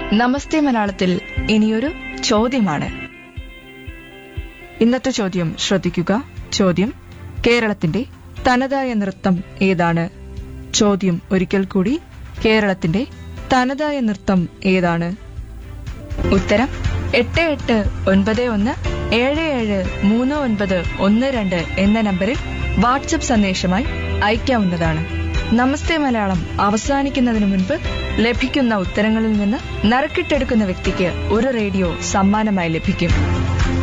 നമസ്തേ മലയാളത്തിൽ ഇനിയൊരു ചോദ്യമാണ് ഇന്നത്തെ ചോദ്യം ശ്രദ്ധിക്കുക ചോദ്യം കേരളത്തിന്റെ തനതായ നൃത്തം ഏതാണ് ചോദ്യം ഒരിക്കൽ കൂടി കേരളത്തിന്റെ തനതായ നൃത്തം ഏതാണ് ഉത്തരം എട്ട് എട്ട് ഒൻപത് ഒന്ന് ഏഴ് ഏഴ് മൂന്ന് ഒൻപത് ഒന്ന് രണ്ട് എന്ന നമ്പറിൽ വാട്സപ്പ് സന്ദേശമായി അയക്കാവുന്നതാണ് നമസ്തേ മലയാളം അവസാനിക്കുന്നതിന് മുൻപ് ലഭിക്കുന്ന ഉത്തരങ്ങളിൽ നിന്ന് നറുക്കിട്ടെടുക്കുന്ന വ്യക്തിക്ക് ഒരു റേഡിയോ സമ്മാനമായി ലഭിക്കും